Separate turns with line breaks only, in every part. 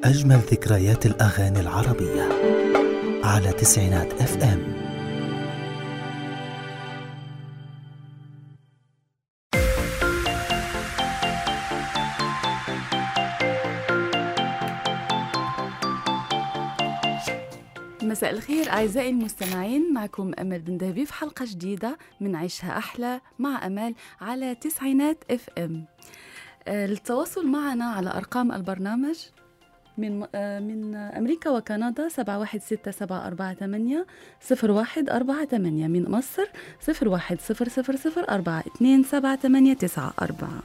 أجمل ذكريات الأغاني العربية على تسعينات اف ام
مساء الخير أعزائي المستمعين معكم أمل بن دهبي في حلقة جديدة من عيشها أحلى مع أمل على تسعينات اف ام آه، للتواصل معنا على أرقام البرنامج من آه، من أمريكا وكندا سبعة واحد ستة سبعة أربعة ثمانية صفر واحد أربعة ثمانية من مصر صفر واحد صفر صفر صفر أربعة اثنين سبعة ثمانية تسعة أربعة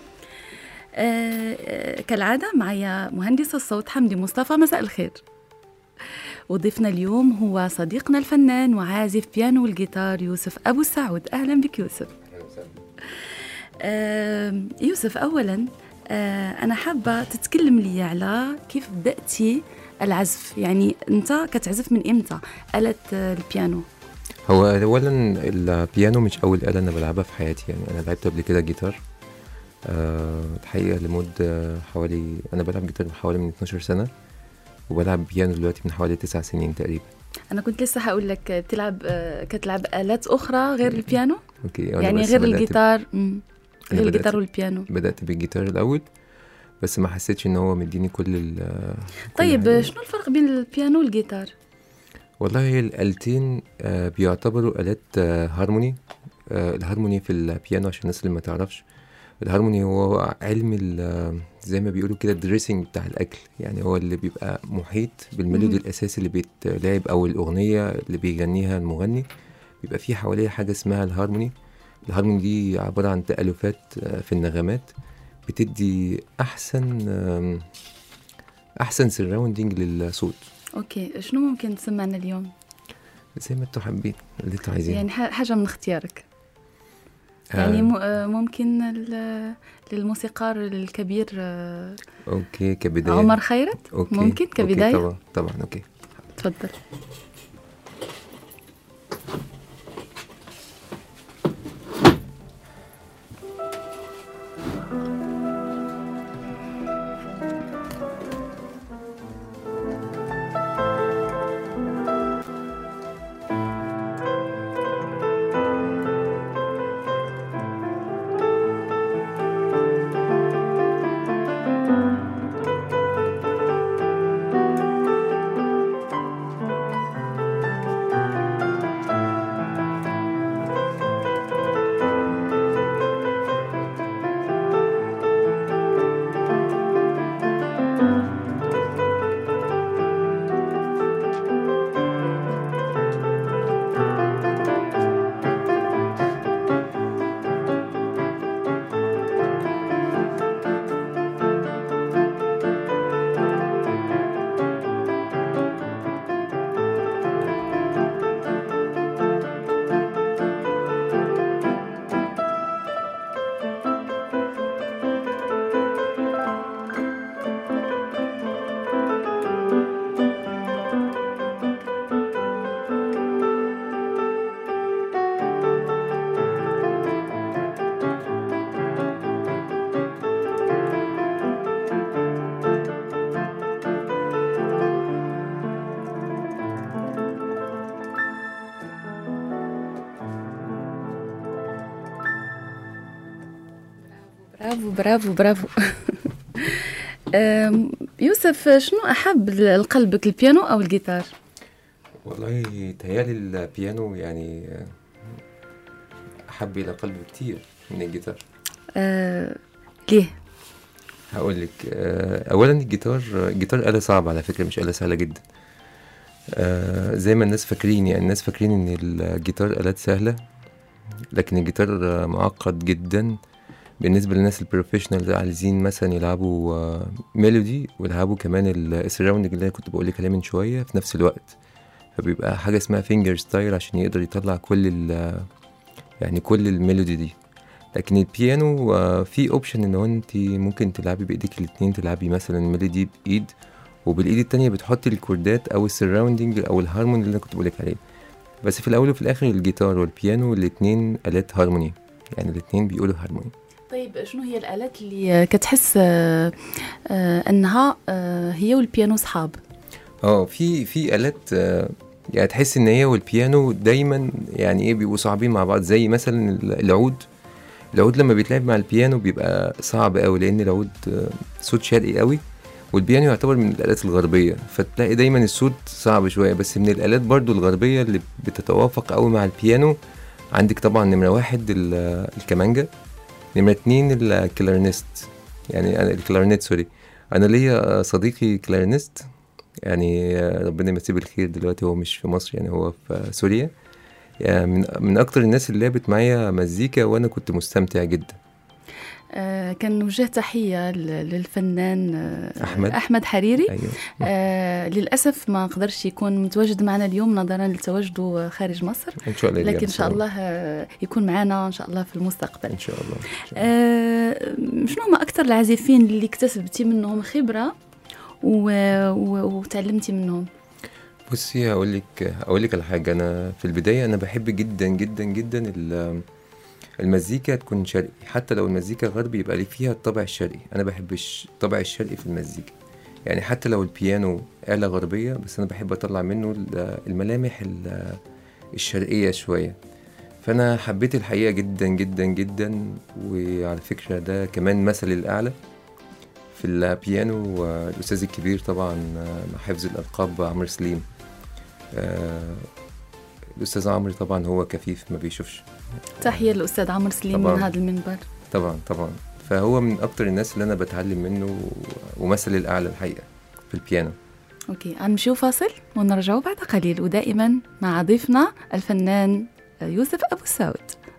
آه، كالعادة معي مهندس الصوت حمدي مصطفى مساء الخير وضيفنا اليوم هو صديقنا الفنان وعازف بيانو والجيتار يوسف أبو سعود أهلا بك يوسف آه يوسف أولا آه أنا حابة تتكلم لي على كيف بدأتي العزف يعني أنت كتعزف من إمتى آلة البيانو
هو اولا البيانو مش اول آلة انا بلعبها في حياتي يعني انا لعبت قبل كده جيتار أه الحقيقة لمدة حوالي انا بلعب جيتار حوالي من 12 سنة وبلعب بيانو دلوقتي من حوالي تسع سنين تقريبا
أنا كنت لسه هقول لك بتلعب آه، كتلعب آلات أخرى غير البيانو
اوكي أنا
يعني
بس
غير
بدأت-
الجيتار مم.
أنا
غير
بدأت-
الجيتار والبيانو
بدأت بالجيتار الأول بس ما حسيتش إن هو مديني كل ال كل
طيب
حاجة.
شنو الفرق بين البيانو والجيتار
والله الآلتين آه، بيعتبروا آلات آه، هارموني آه، الهارموني في البيانو عشان الناس اللي ما تعرفش الهارموني هو علم ال- زي ما بيقولوا كده الدريسنج بتاع الأكل يعني هو اللي بيبقى محيط بالميلودي
مهم.
الأساسي اللي بيتلعب أو الأغنية اللي بيغنيها المغني بيبقى فيه حواليها حاجة اسمها الهارموني الهارموني دي عبارة عن تألفات آه، في النغمات بتدي أحسن آم، أحسن سراوندينج للصوت
اوكي شنو ممكن تسمعنا اليوم
زي ما انتوا حابين اللي انتوا عايزينه
يعني ح- حاجه من اختيارك
آه،
يعني م- آه، ممكن ال- للموسيقار الكبير آه،
اوكي كبدايه
عمر خيرت
أوكي.
ممكن
أوكي،
كبداية؟
طبعا طبعا اوكي
تفضل برافو برافو برافو أم، يوسف شنو احب لقلبك البيانو او الجيتار
والله تهيالي البيانو يعني آه، احب الى قلبي كتير من الجيتار
أه ليه
هقول لك آه، اولا الجيتار الجيتار آلة صعبة على فكرة مش آلة سهلة جدا آه، زي ما الناس فاكرين يعني الناس فاكرين ان الجيتار آلات سهلة لكن الجيتار آه، معقد جدا بالنسبة للناس البروفيشنال اللي عايزين مثلا يلعبوا آه، ميلودي ويلعبوا كمان السراوندنج اللي انا كنت بقول لك عليه من شوية في نفس الوقت فبيبقى حاجة اسمها فينجر ستايل عشان يقدر يطلع كل ال يعني كل الميلودي دي لكن البيانو آه، في اوبشن ان هو انت ممكن تلعبي بايديك الاتنين تلعبي مثلا ميلودي بايد وبالايد التانية بتحطي الكوردات او السراوندنج او الهارموني اللي انا كنت بقولك عليه بس في الاول وفي الاخر الجيتار والبيانو الاتنين الات هارموني يعني الاتنين بيقولوا هارموني
طيب شنو هي الآلات اللي كتحس آه، آه، أنها آه، هي والبيانو صحاب
اه في في آلات آه، يعني تحس ان هي والبيانو دايما يعني ايه بيبقوا صعبين مع بعض زي مثلا العود العود لما بيتلعب مع البيانو بيبقى صعب قوي لان العود آه، صوت شرقي قوي والبيانو يعتبر من الآلات الغربية فتلاقي دايما الصوت صعب شوية بس من الآلات برضو الغربية اللي بتتوافق قوي مع البيانو عندك طبعا نمرة واحد ال- الكمانجا نمرة اتنين الكلارنست يعني أنا الكلارنت سوري أنا ليا صديقي كلارنست يعني آه، ربنا يمسيه بالخير دلوقتي هو مش في مصر يعني هو في سوريا يعني من من أكتر الناس اللي لعبت معايا مزيكا وأنا كنت مستمتع جدا
آه، كان نوجه تحية ل- للفنان آه،
أحمد.
أحمد حريري
أيوه
آه للأسف ما قدرش يكون متواجد معنا اليوم نظرا لتواجده خارج مصر
إن شاء الله
لكن
يرجع
إن شاء
بسرعة.
الله آه، يكون معنا إن شاء الله في المستقبل
إن شاء الله إن شاء الله.
آه شنو هما أكثر العازفين اللي اكتسبتي منهم خبرة و... و... وتعلمتي منهم
بصي هقول لك هقول لك على حاجه انا في البدايه انا بحب جدا جدا جدا ال- المزيكا تكون شرقي حتى لو المزيكا غربي يبقى لي فيها الطابع الشرقي انا بحب الش- الطابع الشرقي في المزيكا يعني حتى لو البيانو آلة غربية بس أنا بحب أطلع منه ال- الملامح ال- الشرقية شوية فأنا حبيت الحقيقة جدا جدا جدا وعلى فكرة ده كمان مثلي الأعلى في البيانو آه، الأستاذ الكبير طبعا آه، مع حفظ الألقاب عمرو سليم آه، الأستاذ عمرو طبعا هو كفيف ما بيشوفش
تحية للأستاذ عمرو سليم
طبعاً.
من هذا المنبر
طبعا طبعا فهو من أكتر الناس اللي أنا بتعلم منه و- ومثلي الأعلى الحقيقة في البيانو
أوكي غنمشيو فاصل ونرجعوا بعد قليل ودائما مع ضيفنا الفنان يوسف أبو سعود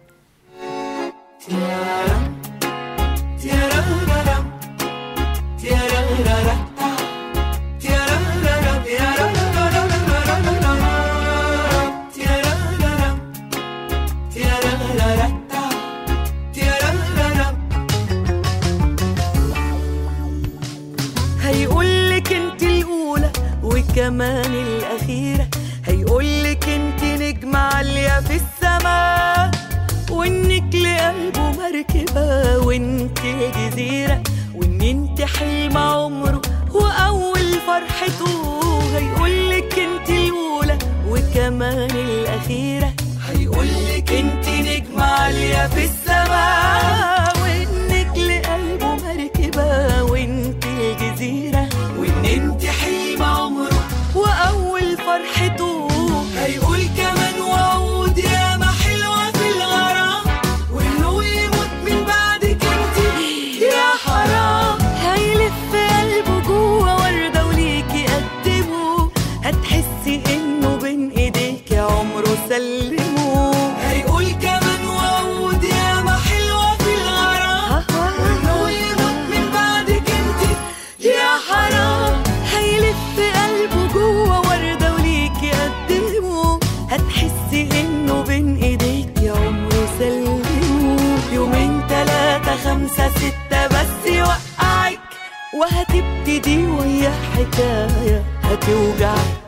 هيقولك انت الاولى وكمان الاخيره هيقولك انت نجمه عاليه في السماء وانك لقلبه مركبه وانت جزيره وان انت حلم عمره واول فرحته هيقولك انت الاولى وكمان الاخيره هيقولك انت نجمه عاليه في السماء وانك لقلبه مركبه وانت الجزيره وان انت حلم عمره واول فرحته هيقول كمان وعود يا ما حلوه في الغرام وانه يموت من بعدك انت يا حرام هيلف قلبه جوه ورده وليكي قدمه هتحسي انه بين ايديك عمره سلمه هيقول كمان وعود يا ما حلوه في الغرام وانه يموت من بعدك انت يا حرام هيلف قلبه جوه ورده وليكي قدمه هتحسي انه بين ايديك يا عمره سلمه يومين تلاتة خمسة ستة بس يوقعك وهتبتدي ويا حكاية هتوجعك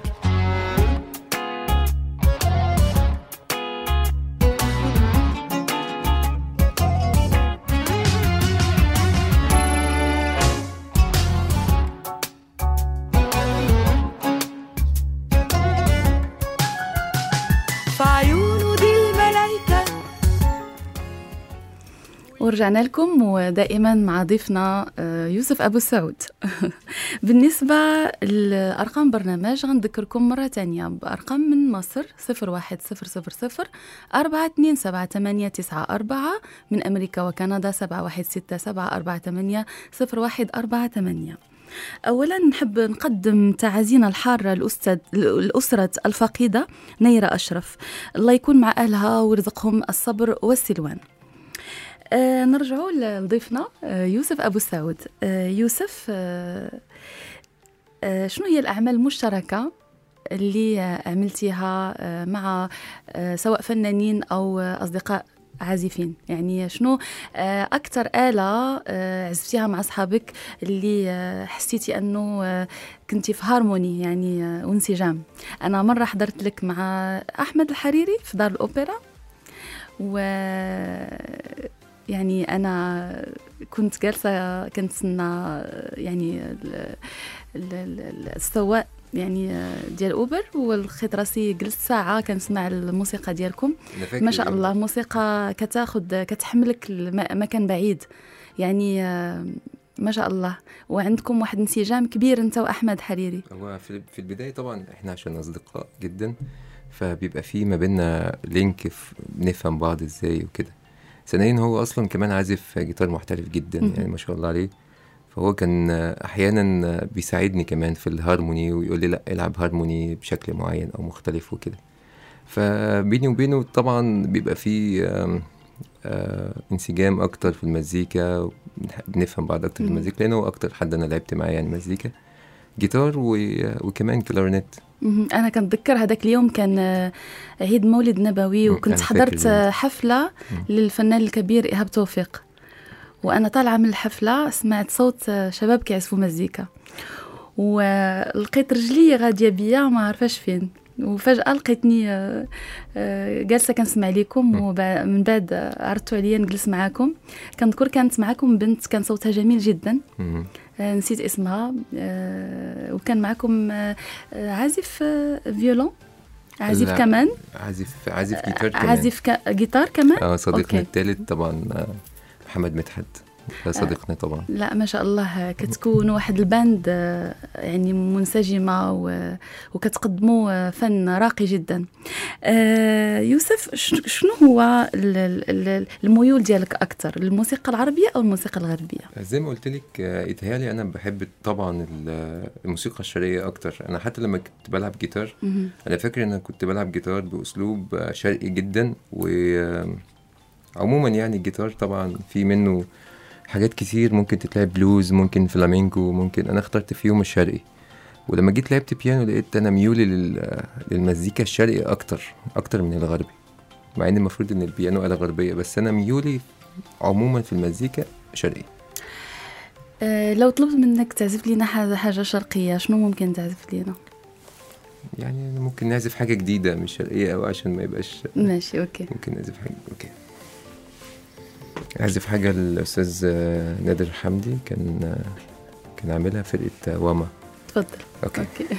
في عيونه دي الملايكة
ورجعنا لكم ودائما مع ضيفنا آه، يوسف أبو سعود بالنسبة لأرقام برنامج غنذكركم مرة تانية بأرقام من مصر 01000 4278894 من أمريكا وكندا 716 أولا نحب نقدم تعازينا الحارة لأستاذ لأسرة الفقيدة نيرة أشرف الله يكون مع أهلها ويرزقهم الصبر والسلوان آه نرجعوا لضيفنا آه يوسف أبو سعود آه يوسف آه آه شنو هي الأعمال المشتركة اللي آه عملتيها آه مع آه سواء فنانين أو آه أصدقاء عازفين يعني شنو آه أكثر آلة آه عزفتيها مع أصحابك اللي آه حسيتي أنه آه كنتي في هارموني يعني آه وانسجام أنا مرة حضرت لك مع أحمد الحريري في دار الأوبرا و يعني انا كنت جالسه كنتسنى يعني ال- ال- ال- السواق يعني ديال اوبر ولقيت راسي جلست ساعه كنسمع الموسيقى ديالكم
أنا فاكر
ما شاء
يعني.
الله موسيقى كتاخد كتحملك لمكان بعيد يعني آه، ما شاء الله وعندكم واحد انسجام كبير انت واحمد حريري
هو في في البداية طبعا احنا عشان أصدقاء جدا فبيبقى في ما بينا لينك في بنفهم بعض ازاي وكده ثانيا هو أصلا كمان عازف جيتار محترف جدا
مهم.
يعني ما شاء الله عليه فهو كان أحيانا بيساعدني كمان في الهارموني ويقول لي لا العب هارموني بشكل معين أو مختلف وكده فبيني وبينه طبعا بيبقى في آم، آه، انسجام أكتر في المزيكا بنفهم بعض أكتر في
مم.
المزيكا لأنه هو أكتر حد أنا لعبت معاه يعني مزيكا جيتار و... وكمان كلارنت
مهم. انا كنتذكر هذاك اليوم كان آه، عيد مولد نبوي
مم،
وكنت
أنا فاكر
حضرت
اليوم.
آه، حفله
مم.
للفنان الكبير ايهاب توفيق وانا طالعه من الحفله سمعت صوت آه، شباب كيعزفوا مزيكا ولقيت رجلي غاديه بيا ما عارفاش فين وفجاه لقيتني آه، آه، جالسه كنسمع ليكم
مم.
ومن بعد آه، عرضتوا عليا نجلس معاكم كنذكر كانت معاكم بنت كان صوتها جميل جدا
مم.
آه، نسيت اسمها آه، وكان معكم آه، آه، عازف آه، فيولون عازف
لا،
كمان
عازف عازف جيتار كمان
عازف ك... جيتار كمان
اه صديقنا
أوكي.
الثالث طبعا آه، محمد مدحت ده صديقنا طبعا
لا ما شاء الله كتكون واحد الباند آه، يعني منسجمة و... وكتقدموا آه، فن راقي جدا آه، يوسف ش- شنو هو ال- ال- ال- الميول ديالك أكثر الموسيقى العربية أو الموسيقى الغربية
زي ما قلت لك آه، يتهيألي انا بحب طبعا ال- الموسيقى الشرقيه اكتر انا حتى لما كنت بلعب جيتار
مهم.
انا فاكر ان انا كنت بلعب جيتار باسلوب آه، شرقي جدا و آه، عموما يعني الجيتار طبعا في منه حاجات كتير ممكن تتلعب بلوز ممكن فلامينكو ممكن انا اخترت فيهم الشرقي ولما جيت لعبت بيانو لقيت انا ميولي لل- للمزيكا الشرقي اكتر اكتر من الغربي مع ان المفروض ان البيانو آلة غربية بس انا ميولي عموما في المزيكا شرقي
آه، لو طلبت منك تعزف لنا حاجة حاجة شرقية شنو ممكن تعزف لنا
يعني ممكن نعزف حاجة جديدة مش شرقية أوي عشان ما يبقاش
ماشي أوكي
ممكن نعزف حاجة أوكي أعزف حاجة الأستاذ آه، نادر حمدي كان آه، كان عاملها فرقة واما
تفضل
أوكي
أوكي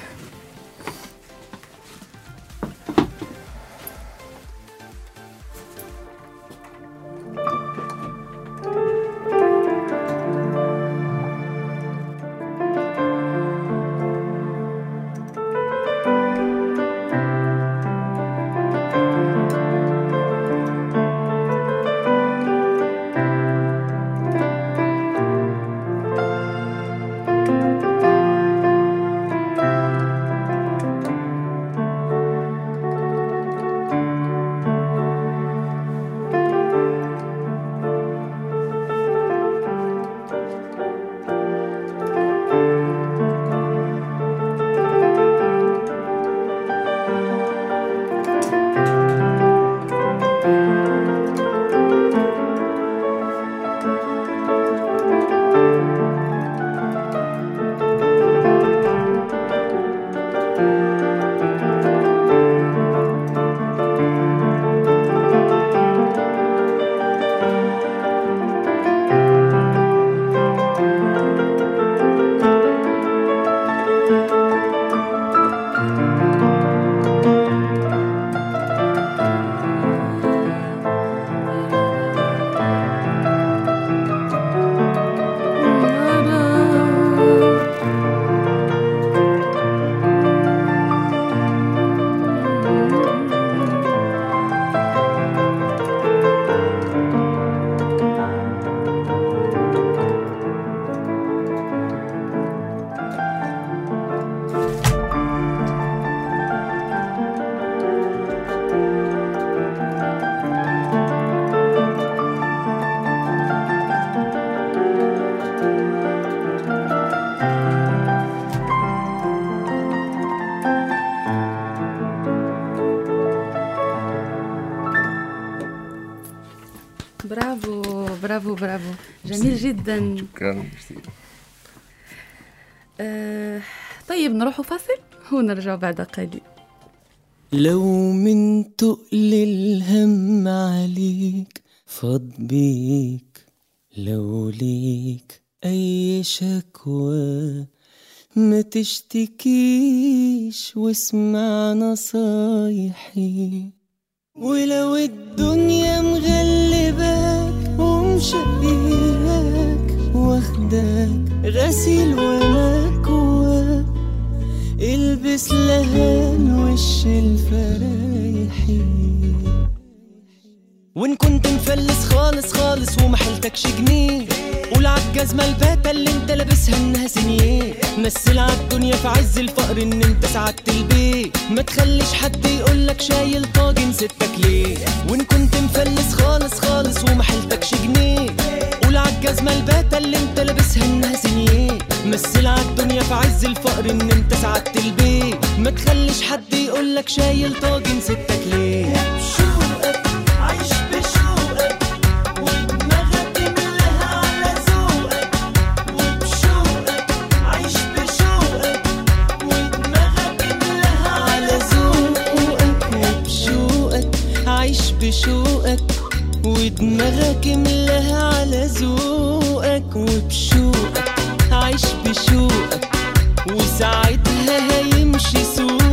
برافو برافو برافو جميل جدا
شكرا ميرسي.
آه طيب نروحوا فاصل ونرجع بعد قليل
لو من تقل الهم عليك فاض بيك لو ليك أي شكوى ما تشتكيش واسمع نصايحي ولو الدنيا مغلباك ومشقياك واخداك غسيل ومكواك البس لهان وش الفرايحي وان كنت مفلس خالص خالص ومحلتكش جنيه قول عالجزمة الباتة اللي انت لابسها انها سنيه مثل عالدنيا في عز الفقر ان انت سعدت البيت ما تخليش حد يقولك شايل طاجن ستك ليه وان كنت مفلس خالص خالص ومحلتكش جنيه قول عالجزمة الباتة اللي انت لابسها انها سنيه مثل عالدنيا في عز الفقر ان انت سعدت البيت ما تخليش حد يقولك شايل طاجن ستك ليه بشوقك عايش بشوقك ودماغك ملاها على ذوقك وبشوقك عايش بشوقك ودماغك ملاها على ذوقك وبشوقك عايش بشوقك ودماغك ملاها على ذوقك وبشوقك عايش بشوقك وساعتها هيمشي سوقك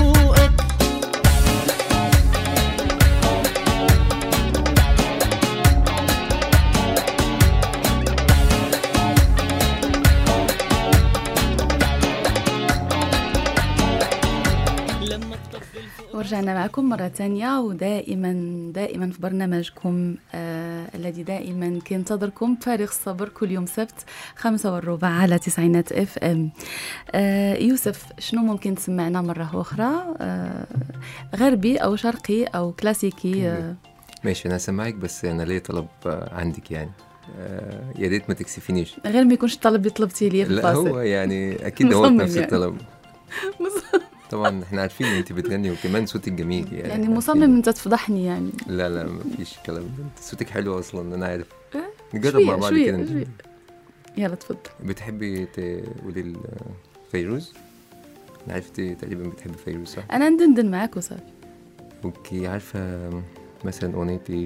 لما تطبل فوق
ورجعنا معكم مرة تانية ودائما دائما في برنامجكم آه الذي دائما كينتظركم بفارغ الصبر كل يوم سبت خمسة والربع على تسعينات اف ام آه يوسف شنو ممكن تسمعنا مرة أخرى آه غربي أو شرقي أو كلاسيكي آه
ماشي انا هسمعك بس انا ليا طلب آه، عندك يعني آه، يا ريت ما تكسفينيش
غير ما يكونش الطلب اللي طلبتيه لي في
لا
الفاصل
هو يعني اكيد هو
مصمم
نفس
يعني.
الطلب طبعا احنا عارفين ان انت بتغني وكمان صوتك جميل يعني
يعني
إحنا
مصمم
عارفين.
انت تفضحني يعني
لا لا ما فيش الكلام ده انت صوتك حلو اصلا انا عارف
أه؟
نجرب
شوية-
مع بعض
شوية-
كده
شوية. يلا تفضل
بتحبي تقولي ال- فيروز انا عرفت تقريبا بتحبي فيروز صح
انا ندندن معاك وصافي
اوكي عارفه مثلا اغنيه ايه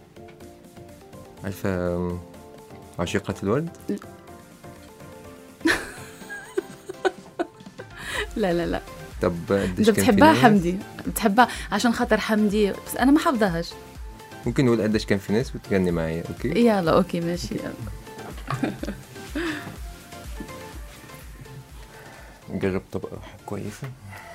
عارفه عشيقة الورد
لا لا لا
طب قديش
انت
كان في
بتحبها
ناس؟
حمدي بتحبها عشان خاطر حمدي بس انا ما حافظاهاش
ممكن نقول قديش كان في ناس وتغني معايا اوكي
يلا اوكي ماشي يلا.
نجرب طبقة كويسة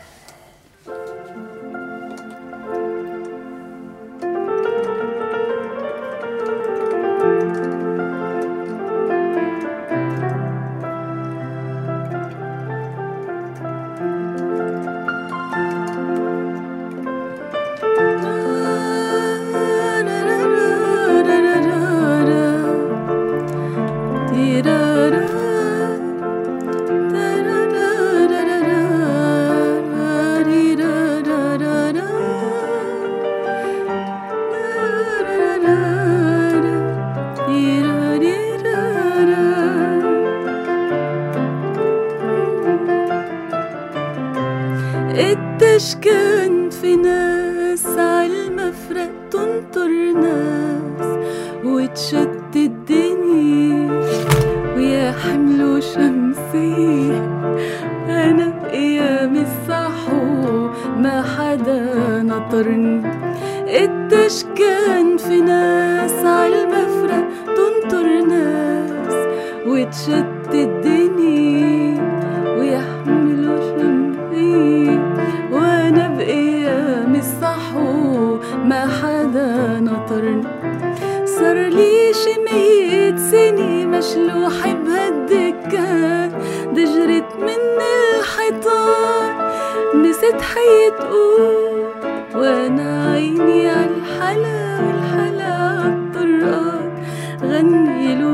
قديش كان في ناس عالمفرق تنطر ناس وتشتت الدنيا ويحملوا شمسية أنا بأيام الصحو ما حدا نطرني قديش كان في ناس عالمفرق تنطر ناس وتشتت الدنيا ويحملوا شمسية وانا بايام الصحو ما حدا نطرني صار لي شي مية سنة مشلوحة بهالدكان دجرت من الحيطان نسيت حي تقول وانا عيني عالحلا والحلا عالطرقات غني له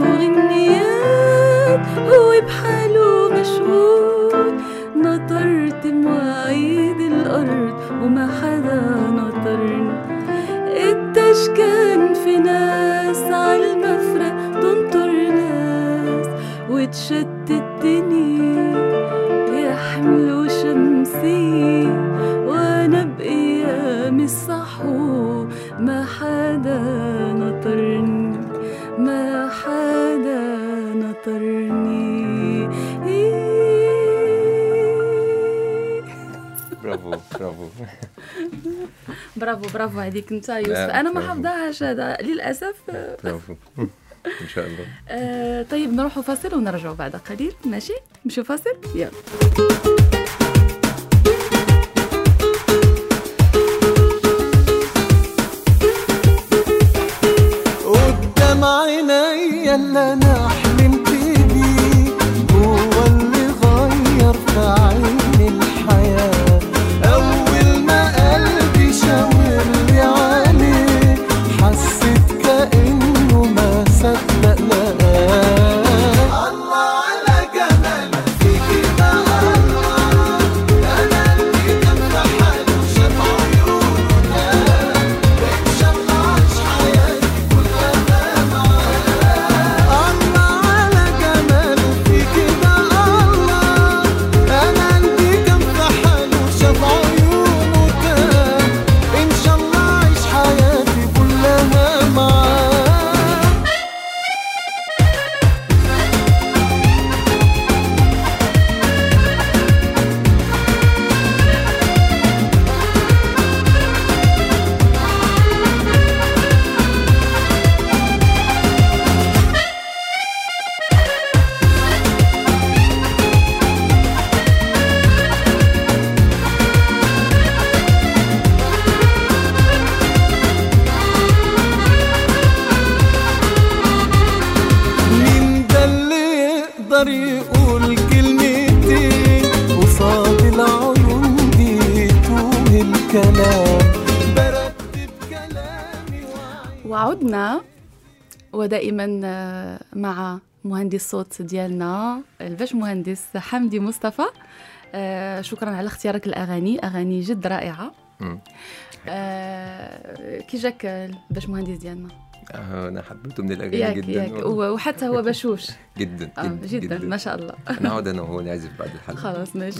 غنيات هو بحاله مشغول نطرت مواعيد الأرض وما حدا نطرني قديش كان في ناس عالمفرق تنطر ناس وتشتت الدنيا يحملوا شمسية وانا بأيام الصحو ما حدا نطرني تنطرني
برافو برافو
برافو برافو عليك انت يوسف
لا،
انا ما
برافو.
حافظاهاش هذا للاسف
برافو ان شاء الله
آه طيب نروحوا فاصل ونرجعوا بعد قليل ماشي نمشيو فاصل يلا
قدام عينيا اللي انا حلمت بيه هو اللي غير في عيني الحياة اول ما قلبي شاور لي عليه حسيت كأنه ما صدق لقاه الله على جمال فيكي ده الله انا اللي كان في حاله شاف عيونه ده ان شاء الله عاش حياتي كلها معاه الله على جمال فيكي ده الله انا اللي كان في حاله شاف عيونه ده ان شاء الله عايش حياتي كلها معاه مين ده اللي يقدر يقول كلمتين قصاد العيون دي توه الكلام برتب كلامي وعي
وعدنا ودائما آه، مع مهندس الصوت ديالنا الباش مهندس حمدي مصطفى آه، شكرا على اختيارك الاغاني اغاني جد رائعه
مم.
آه، كي جاك الباش مهندس ديالنا
آه، انا حبيته من الاغاني
ياك
جدا
ياك
والله.
و- وحتى هو بشوش
جدا
آه، جدا ما شاء الله
انا هقعد انا وهو نعزف بعد الحلقه
خلاص ماشي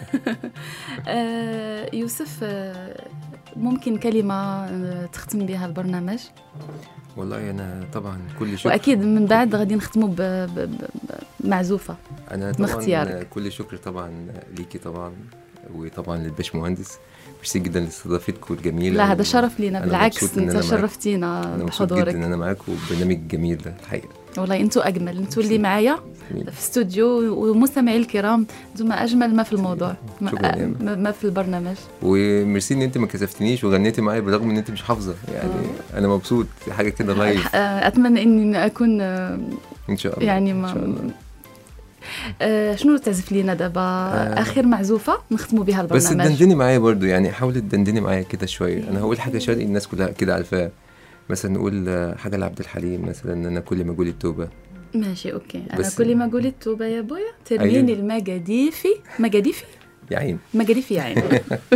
آه، يوسف آه، ممكن كلمة آه، تختم بها البرنامج
والله انا طبعا كل شكر
وأكيد من بعد غادي نختموا ب- ب- ب- بمعزوفة
انا
من
طبعا
اختيارك.
كل شكر طبعا ليكي طبعا وطبعا للباش مهندس ميرسي جدا لاستضافتكم الجميله
لا هذا
و-
شرف لينا
أنا
بالعكس
مبسوط إن
انت
أنا معاك.
شرفتينا
انا مبسوط جدا ان
بحضورك
انا معاكم وبرنامج جميل ده الحقيقه
والله انتوا اجمل انتوا اللي معايا
جميل.
في استوديو ومستمعي الكرام انتم اجمل ما في الموضوع
شكراً
ما,
يا أمل.
ما ما في البرنامج
وميرسي ان انت ما كسفتنيش وغنيتي معايا بالرغم ان انت مش حافظه يعني انا مبسوط حاجه كده لايف
آه، اتمنى اني اكون آه،
ان شاء الله
يعني
إن شاء
ما
الله.
آه، شنو تعزف لينا دابا اخر معزوفه نختموا بها
بس
البرنامج
تدندني معايا برضو يعني حاولي تدندني معايا كده شويه انا هقول حاجه شرقي الناس كلها كده عارفاها مثلا نقول آه، حاجه لعبد الحليم مثلا انا كل ما اقول التوبه
ماشي اوكي انا
بس-
كل ما قلت توبه يا بويا ترميني
أيوة.
المجاديفي مجاديفي
يا عين
مجاديفي يا عين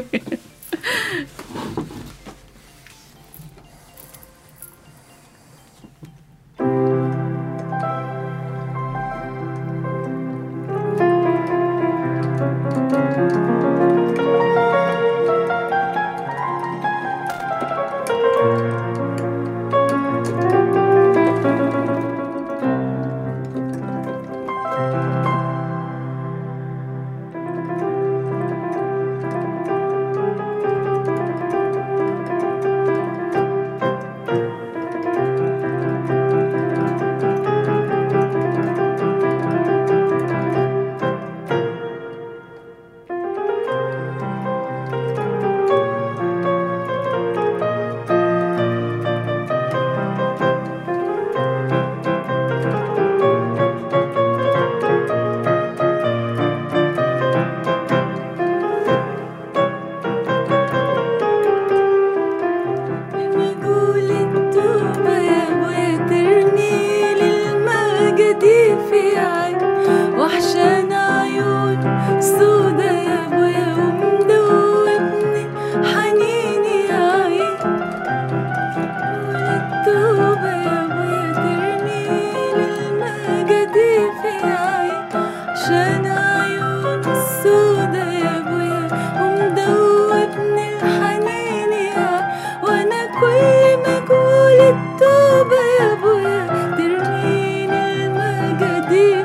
نقول التوبة يا بويا ترمي للمجاديف عين وحشان عيون سودا يا بويا ومدوبني حنيني يا عين نقول التوبة يا بويا ترمي للمجاديف عين عشان عيون سودا يا بويا ومدوبني الحنين يا وانا كل ما اقول التوبة يا ابويا ترميني المجاديف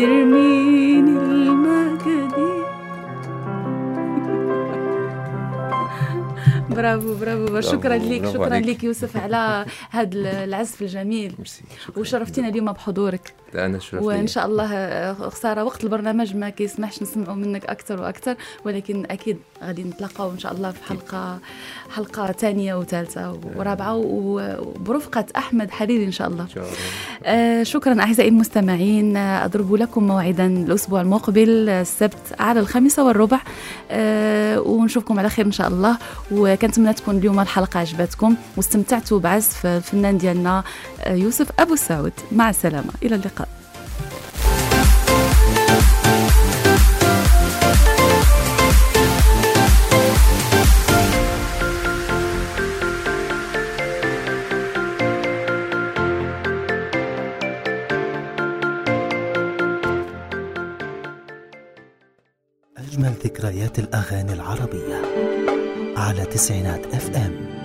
ترميني المكادير برافو برافو شكرا
برافو،
لك
برافو
شكرا
عليك.
لك يوسف على هذا العزف الجميل
ميرسي شكراً.
وشرفتينا اليوم بحضورك
ده انا الشرف
وان
ليا.
شاء الله آه، خساره وقت البرنامج ما كيسمحش نسمعوا منك اكثر واكثر ولكن اكيد غادي نتلاقاو ان شاء الله في حلقه حلقه ثانيه وثالثه ورابعه و- وبرفقه احمد حريري ان شاء الله
ان شاء الله
آه، شكرا اعزائي المستمعين آه، اضرب لكم موعدا الاسبوع المقبل آه، السبت على الخامسه والربع آه، ونشوفكم على خير ان شاء الله وكنتمنى تكون اليوم الحلقه عجبتكم واستمتعتوا بعزف الفنان ديالنا آه، يوسف ابو السعود مع السلامه الى اللقاء
أجمل ذكريات الأغاني العربية على تسعينات اف ام